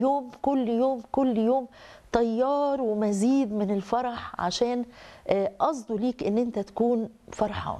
يوم كل يوم كل يوم طيار ومزيد من الفرح عشان آه، قصده ليك ان انت تكون فرحان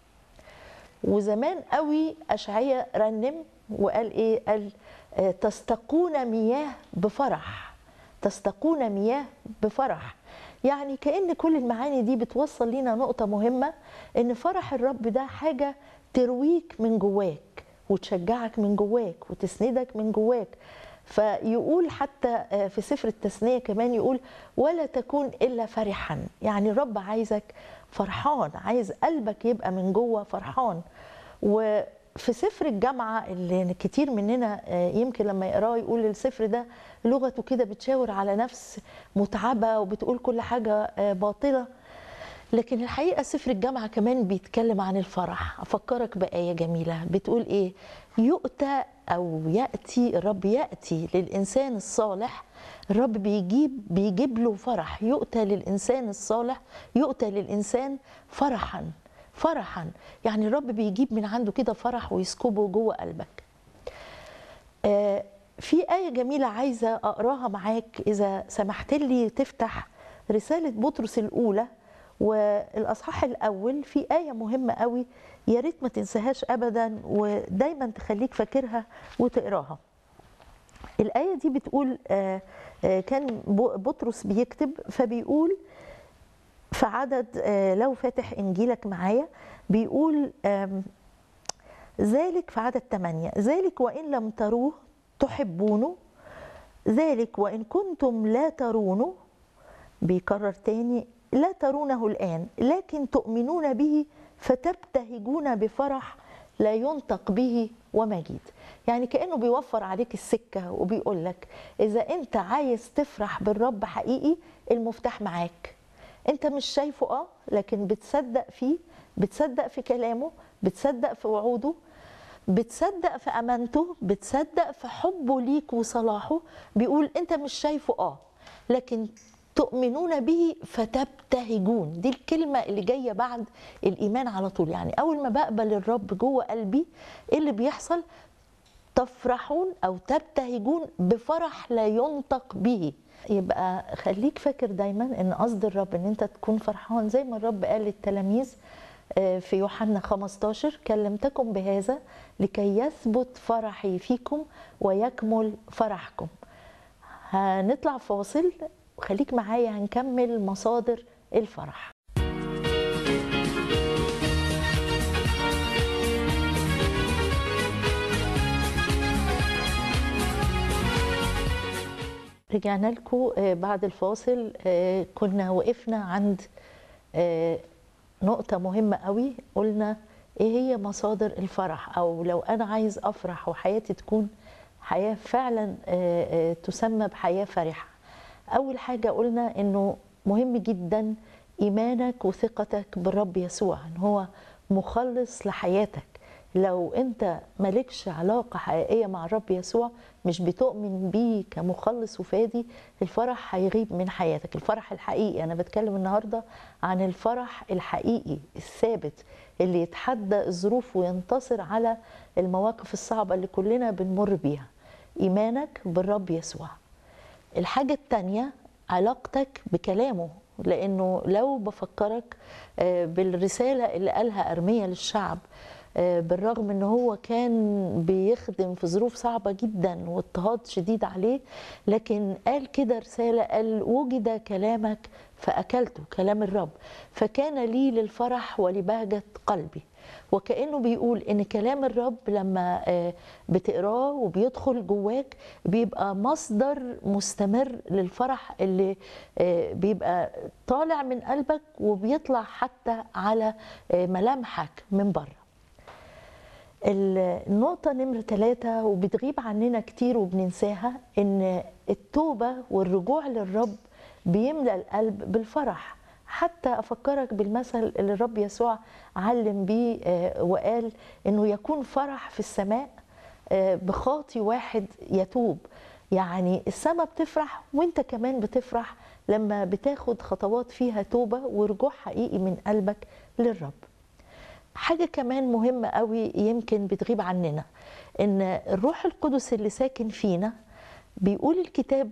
وزمان قوي اشعياء رنم وقال ايه قال آه، تستقون مياه بفرح تستقون مياه بفرح يعني كأن كل المعاني دي بتوصل لنا نقطة مهمة ان فرح الرب ده حاجة ترويك من جواك وتشجعك من جواك وتسندك من جواك فيقول حتى آه، في سفر التثنية كمان يقول ولا تكون إلا فرحا يعني الرب عايزك فرحان عايز قلبك يبقى من جوه فرحان وفي سفر الجامعة اللي كتير مننا آه، يمكن لما يقراه يقول السفر ده لغته كده بتشاور على نفس متعبة وبتقول كل حاجة آه، باطلة لكن الحقيقة سفر الجامعة كمان بيتكلم عن الفرح أفكرك بآية جميلة بتقول إيه يؤتى أو يأتي الرب يأتي للإنسان الصالح الرب بيجيب بيجيب له فرح يؤتى للإنسان الصالح يؤتى للإنسان فرحا فرحا يعني الرب بيجيب من عنده كده فرح ويسكبه جوه قلبك آه، في آية جميلة عايزة أقراها معاك إذا سمحت لي تفتح رسالة بطرس الأولى والأصحاح الأول في آية مهمة قوي يا ريت ما تنساهاش أبدا ودايما تخليك فاكرها وتقراها الآية دي بتقول آه، آه، كان ب- بطرس بيكتب فبيقول في عدد آه، لو فاتح إنجيلك معايا بيقول آم، ذلك في عدد 8 ذلك وإن لم تروه تحبونه ذلك وإن كنتم لا ترونه بيكرر تاني لا ترونه الآن لكن تؤمنون به فتبتهجون بفرح لا ينطق به ومجيد يعني كأنه بيوفر عليك السكة وبيقول لك إذا أنت عايز تفرح بالرب حقيقي المفتاح معاك أنت مش شايفه آه لكن بتصدق فيه بتصدق في كلامه بتصدق في وعوده بتصدق في امانته بتصدق في حبه ليك وصلاحه بيقول انت مش شايفه اه لكن تؤمنون به فتبتهجون دي الكلمة اللي جاية بعد الإيمان على طول يعني أول ما بقبل الرب جوه قلبي إيه اللي بيحصل تفرحون أو تبتهجون بفرح لا ينطق به يبقى خليك فاكر دايما ان قصد الرب ان انت تكون فرحان زي ما الرب قال للتلاميذ آه، في يوحنا 15 كلمتكم بهذا لكي يثبت فرحي فيكم ويكمل فرحكم هنطلع فاصل وخليك معايا هنكمل مصادر الفرح رجعنا لكم بعد الفاصل آه، كنا وقفنا عند آه، نقطة مهمة قوي قلنا ايه هي مصادر الفرح او لو انا عايز افرح وحياتي تكون حياة فعلا آه، آه، تسمى بحياة فرحة اول حاجة قلنا انه مهم جدا ايمانك وثقتك بالرب يسوع ان هو مخلص لحياتك لو انت مالكش علاقة حقيقية مع الرب يسوع مش بتؤمن بيه كمخلص وفادي الفرح هيغيب من حياتك الفرح الحقيقي انا بتكلم النهاردة عن الفرح الحقيقي الثابت اللي يتحدى الظروف وينتصر على المواقف الصعبة اللي كلنا بنمر بيها ايمانك بالرب يسوع الحاجة التانية علاقتك بكلامه لأنه لو بفكرك آه، بالرسالة اللي قالها أرميا للشعب آه، بالرغم ان هو كان بيخدم في ظروف صعبة جدا واضطهاد شديد عليه لكن قال كده رسالة قال وجد كلامك فأكلته كلام الرب فكان لي للفرح ولبهجة قلبي وكأنه بيقول إن كلام الرب لما آه، بتقراه وبيدخل جواك بيبقى مصدر مستمر للفرح اللي آه، بيبقى طالع من قلبك وبيطلع حتى على آه، ملامحك من بره النقطة نمرة ثلاثة وبتغيب عننا كتير وبننساها إن التوبة والرجوع للرب بيملأ القلب بالفرح حتى أفكرك بالمثل اللي الرب يسوع علم بيه آه، وقال إنه يكون فرح في السماء آه، بخاطي واحد يتوب يعني السماء بتفرح وانت كمان بتفرح لما بتاخد خطوات فيها توبة ورجوع حقيقي من قلبك للرب حاجة كمان مهمة قوي يمكن بتغيب عننا إن الروح القدس اللي ساكن فينا بيقول الكتاب